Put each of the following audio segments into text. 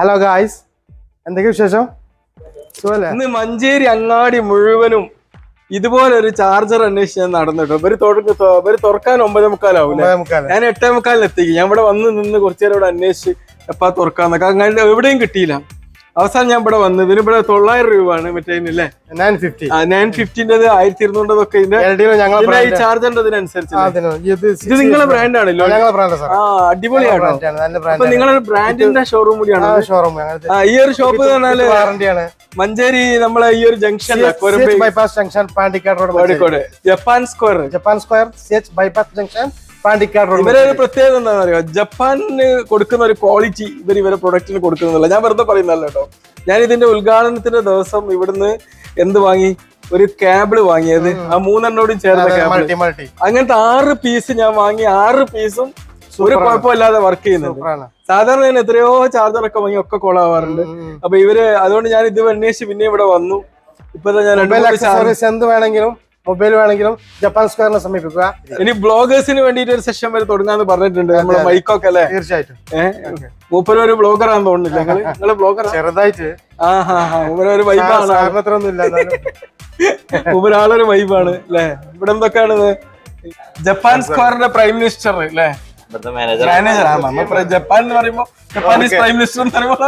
Hello guys എന്തൊക്കെ വിശേഷം സുഖല്ലേ ഇന്ന് മഞ്ചേരി അങ്ങാടി മുഴുവനും ഇതുപോലെ ഒരു ചാർജർ അന്വേഷിച്ച് ഞാൻ നടന്നിട്ടോ ഇവര് തുറക്ക് തൊ- ഇവര് തുറക്കാൻ ഒമ്പതേ മുക്കാലാവും ഒമ്പതേ മുക്കാല്. ഞാൻ എട്ടേ മുക്കാലിന് എത്തിക്കും ഞാൻ ഇവിടെ വന്ന് നിന്ന് കുറച്ചു നേരം ഇവിടെ അന്വേഷിച്ച് എപ്പാ തുറക്കാന്നൊക്കെ അങ്ങനെ എവിടെയും കിട്ടിയില്ല അവസാനം ഞാൻ ഇവിടെ വന്ന് ഇതിന് ഇവിടെ തൊള്ളായിരം രൂപയാണ് മറ്റേ അല്ലേ 950 നയൻ ഫിഫ്റ്റിൻ്റെത് ആയിരത്തി ഇരുന്നൂറതൊക്കെ ഇതിന്റെ LD లో ഞങ്ങളെ ഇതിന്റെ ഈ brand- ചാർജറിന്റെ ഇതിനനുസരിച്ച് ആ, അതിന് ഇത് ഇത് നിങ്ങളെ ബ്രാൻഡ് ആണല്ലോ ഞങ്ങളെ ബ്രാൻഡ് സാർ ആ അടിപൊളിയാണോ ബ്രാൻഡ് ആണ് നല്ല അപ്പൊ ബ്രാൻഡ് നിങ്ങളൊരു ബ്രാൻഡിന്റെ ഷോറൂം കൂടിയാണ് ഷോറൂം ആ ഈ ഒരു ഷോപ്പ് എന്ന് പറഞ്ഞാല് വാറന്റി ആണ് മഞ്ചേരി നമ്മളെ ഈ ഒരു junction bypass junction Pandikkad road Kozhikode Japan square Japan square C H bypass junction Pandikkad road ഇവരെ ഒരു പ്രത്യേകത എന്താണെന്ന് അറിയോ ജപ്പാനിന് കൊടുക്കുന്ന ഒരു ക്വാളിറ്റി ഇവർ ഇവരെ പ്രൊഡക്റ്റിന് കൊടുക്കുന്നില്ല ഞാൻ വെറുതെ പറയുന്നല്ല കേട്ടോ ഞാൻ ഇതിന്റെ ഉദ്ഘാടനത്തിന്റെ ദിവസം ഇവിടുന്ന് എന്ത് വാങ്ങി ഒരു കേബിള് വാങ്ങിയത് ആ മൂന്നെണ്ണോടും ചേർന്ന കേബിള് മൾട്ടി മൾട്ടി അങ്ങനത്തെ ആറ് പീസ് ഞാൻ വാങ്ങി ആറ് പീസും ഒരു കുഴപ്പമില്ലാതെ വർക്ക് ചെയ്യുന്നുണ്ട് സൂപ്പറാണ് സാധാരണ ഞാൻ എത്രയോ ചാർജർ ഒക്കെ വാങ്ങി ഒക്കെ കൊളാവാറുണ്ട് അപ്പൊ ഇവര് അതുകൊണ്ട് ഞാൻ ഇത് അന്വേഷിച്ച് പിന്നെ ഇവിടെ വന്നു ഇപ്പൊ ദാ ഞാൻ രണ്ട് മൊബൈൽ മൂന്ന് ചാർജർ അക്സസറീസ് എന്ത് വേണമെങ്കിലും മൊബൈൽ വേണമെങ്കിലും ജപ്പാൻ സ്ക്വയറിനെ സമീപിക്കുക ഇനി ബ്ലോഗേഴ്സിന് വേണ്ടിയിട്ട് ഒരു സെഷൻ വരെ തുടങ്ങാന്ന് പറഞ്ഞിട്ടുണ്ട് നമ്മളെ മൈക്കൊക്കെ അല്ലേ തീർച്ചയായിട്ടും ഏഹ് മൂപ്പര് ഒരു ബ്ലോഗർ ആണെന്ന് തോന്നുന്നില്ല നിങ്ങള് നിങ്ങള് ബ്ലോഗർ ചെറുതായിട്ട് ആ ഹാ ഹാ മൂപ്പര് ഒരു വൈബാണ് സാറിനത്രയൊന്നും ഇല്ല എന്നാലും മൂപ്പര് ആളൊരു വൈബാണ് അല്ലേ ഇവിടെ എന്തൊക്കെയാണ് ഇത്? ജപ്പാൻ സ്ക്വയറിന്റെ പ്രൈം മിനിസ്റ്റർ അല്ലേ മാനേജർ ആ നമ്മ പറ- ജപ്പാൻ എന്ന് പറയുമ്പോ ജപ്പാനീസ് പ്രൈം മിനിസ്റ്റർ എന്ന് പറയുമ്പോ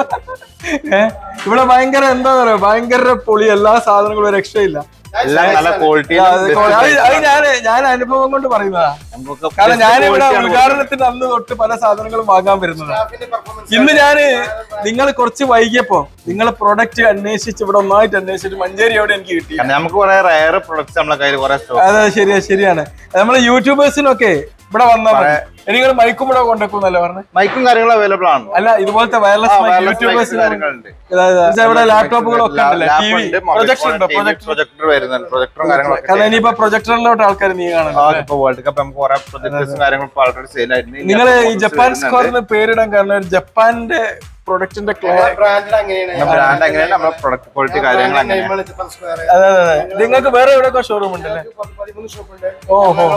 ഏഹ് ഇവിടെ ഭയങ്കര എന്താ പറയാ ഭയങ്കര പൊളി എല്ലാ സാധനങ്ങളും ഒരു രക്ഷയില്ല എല്ലാം നല്ല ക്വാളിറ്റി അത് അത് അത് ഞാൻ ഞാൻ അനുഭവം കൊണ്ട് പറയുന്നതാ കാരണം ഞാൻ ഇവിടെ ഉദ്ഘാടനത്തിന്റെ അന്ന് തൊട്ട് പല സാധനങ്ങളും വാങ്ങാൻ വരുന്നതാണ് ഇന്ന് ഞാന് നിങ്ങൾ കുറച്ച് വൈകിയപ്പോ നിങ്ങളെ പ്രൊഡക്റ്റ് അന്വേഷിച്ച് ഇവിടെ ഒന്നായിട്ട് അന്വേഷിച്ചിട്ട് മഞ്ചേരി എവിടെ എനിക്ക് കിട്ടി നമുക്ക് കുറെ റയർ പ്രൊഡക്ട്സ് നമ്മളെ കയ്യിൽ കുറെ സ്റ്റോക്ക് അതെ ശരിയാ ശരിയാണ് നമ്മളെ യൂട്യൂബേഴ്സിനൊക്കെ ഇവിടെ വന്നാൽ മതി നിങ്ങൾ മൈക്കും ഇവിടെ കൊണ്ടുവെക്കുന്നല്ലേ പറഞ്ഞു മൈക്കും കാര്യങ്ങളും അവൈലബിൾ ആണ് അല്ല ഇതുപോലത്തെ വയർലെസ് മൈക്ക് യൂട്യൂബേഴ്സിന് കാര്യങ്ങളുണ്ട് ഇവിടെ ലാപ്ടോപ്പുകളൊക്കെ ഉണ്ടല്ലേ ടി വി പ്രൊജക്ടർ ഉണ്ടോ പ്രൊജക്ടർ പ്രൊജക്ടർ വരുന്നുണ്ട് പ്രൊജക്ടറും കാര്യങ്ങളൊക്കെ കാരണം ഇനിയിപ്പോ പ്രൊജക്ടറിലോട്ട് ആൾക്കാർ നീങ്ങാണല്ലോ ആ, ഇപ്പൊ വേൾഡ് കപ്പ് നമുക്ക് കുറെ പ്രൊജക്ടേഴ്സും കാര്യങ്ങളും ഇപ്പൊ ആൾറെഡി സെയിൽ ആയിരുന്നു നിങ്ങൾ ഈ ജപ്പാൻ സ്കോറിന് പേരിടാൻ കാരണം ഒരു ജപ്പാന്റെ പ്രൊഡക്റ്റിന്റെ ബ്രാൻഡ് അങ്ങനെയാണ് ബ്രാൻഡ് എങ്ങനെയാണ് നമ്മുടെ പ്രൊഡക്റ്റ് ക്വാളിറ്റി കാര്യങ്ങൾ അങ്ങനെയാണ് നെയ്മാണ് ജപ്പാൻ സ്ക്വയർ അതെ അതെ അതെ നിങ്ങൾക്ക് വേറെ എവിടെയൊക്കെ ഷോറൂം ഉണ്ടല്ലേ പതിമൂന്ന് ഷോപ്പുണ്ട് ഓഹോ.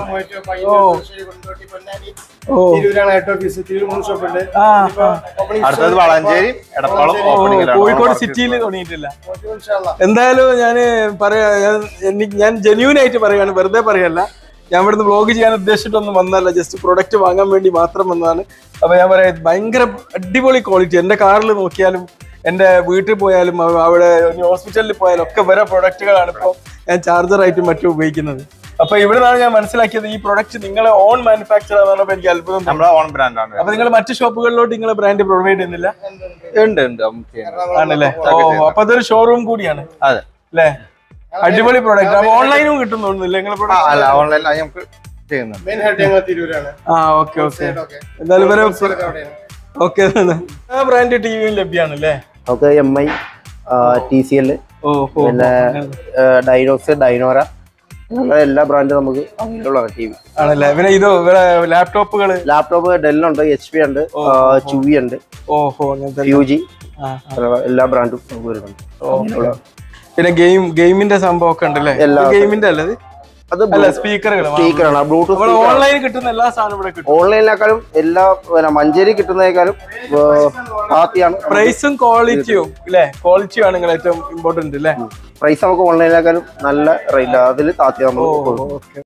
ഓ തിരൂരാണ് ഹെഡ് ഓഫീസ് തിരൂർ മൂന്ന് ഷോപ്പുണ്ട് ആ ആ. അടുത്തത് വളാഞ്ചേരി എടപ്പാളം ഓ, ഓപ്പണിംഗിലാണ് കോഴിക്കോട് സിറ്റിയിൽ തുടങ്ങിയിട്ടില്ല എന്തായാലും ഞാൻ പറയാ ഞാൻ- എനിക്ക് ഞാൻ ജെന്യൂൻ ആയിട്ട് പറയാണ് വെറുതെ പറയല്ല ഞാൻ ഇവിടുന്ന് വ്ലോഗ് ചെയ്യാൻ ഉദ്ദേശിച്ചിട്ടൊന്നും വന്നല്ല ജസ്റ്റ് പ്രൊഡക്റ്റ് വാങ്ങാൻ വേണ്ടി മാത്രം വന്നതാണ് അപ്പൊ ഞാൻ പറയാം ഭയങ്കര അടിപൊളി ക്വാളിറ്റി എന്റെ കാറിൽ നോക്കിയാലും എന്റെ വീട്ടിൽ പോയാലും അവ- അവിടെ ഹോസ്പിറ്റലിൽ പോയാലും ഒക്കെ വരെ പ്രൊഡക്റ്റുകളാണ് ഇപ്പോൾ ഞാൻ ചാർജർ ആയിട്ടും മറ്റും ഉപയോഗിക്കുന്നത് അപ്പൊ ഇവിടെ നിന്നാണ് ഞാൻ മനസ്സിലാക്കിയത് ഈ പ്രൊഡക്റ്റ് നിങ്ങളെ ഓൺ മാനുഫാക്ചർ ആണെന്ന് എനിക്ക് അത്ഭുതം തോന്നി. നമ്മുടെ ഓൺ ബ്രാൻഡ് ആണ് അപ്പൊ നിങ്ങൾ മറ്റു ഷോപ്പുകളിലോട്ട് നിങ്ങളെ ബ്രാൻഡ് പ്രൊവൈഡ് ചെയ്യുന്നില്ല ഉണ്ട് ഉണ്ട് നമുക്ക് ചെയ്യുന്നുണ്ട്. ആണല്ലേ ഓ അപ്പൊ അതൊരു ഷോറൂം കൂടിയാണ് അതെ അല്ലേ അടിപൊളി പ്രോഡക്റ്റ് അപ്പൊ ഓൺലൈനും കിട്ടും തോന്നുന്നില്ല നിങ്ങളെ ആ, പ്രോഡക്റ്റ് അല്ല ഓൺലൈനിൽ നമുക്ക് ചെയ്യുന്നുണ്ട് മെയിൻ ഹെഡ് ഞങ്ങൾ തിരൂരാണ് ആ ഓക്കെ ഓക്കെ എന്തായാലും ഇവരെ ഓക്കെ ആ ബ്രാൻഡ് ടിവിയും ലഭ്യമാണ് അല്ലേ നമുക്ക് M I T C L ഓ ഓ പിന്നെ ഡൈനോക്സ് ഡൈനോറ അങ്ങനെ എല്ലാ ബ്രാൻഡും നമുക്ക് അവൈലബിൾ ആണ് ടി വി ആണല്ലേ പിന്നെ ഇത് ഇവിടെ ലാപ്ടോപ്പുകള് ലാപ്ടോപ്പ് ഡെല്ലുണ്ട് എച്ച് പി ഉണ്ട് ചുവി ഉണ്ട് ഓഹോ അങ്ങനത്തെ യു ജി ആ, എല്ലാ ബ്രാൻഡും നമുക്ക് വരുന്നുണ്ട് ഓ. പിന്നെ ഗെയിം ഗെയിമിന്റെ സംഭവം ഒക്കെ ഉണ്ടല്ലേ എല്ലാ- ഗെയിമിന്റെ അല്ലത് അത് അല്ല സ്പീക്കറുകൾ സ്പീക്കറാണ് ബ്ലൂടൂത്ത് നമ്മൾ ഓൺലൈനിൽ കിട്ടുന്ന എല്ലാ സാധനവും ഇവിടെ കിട്ടും ഓൺലൈനിനേക്കാളും എല്ലാ പിന്നെ മഞ്ചേരി കിട്ടുന്നതിനേക്കാളും ഹാപ്പിയാണ് പ്രൈസും ക്വാളിറ്റിയും അല്ലേ ക്വാളിറ്റിയും ആണ് നിങ്ങൾ ഏറ്റവും ഇമ്പോർട്ടന്റ് അല്ലേ പ്രൈസ് നമുക്ക് ഓൺലൈനിനേക്കാളും നല്ല റേറ്റ് അതിൽ താത്തി നമുക്ക് കൊടുക്കും ഓക്കെ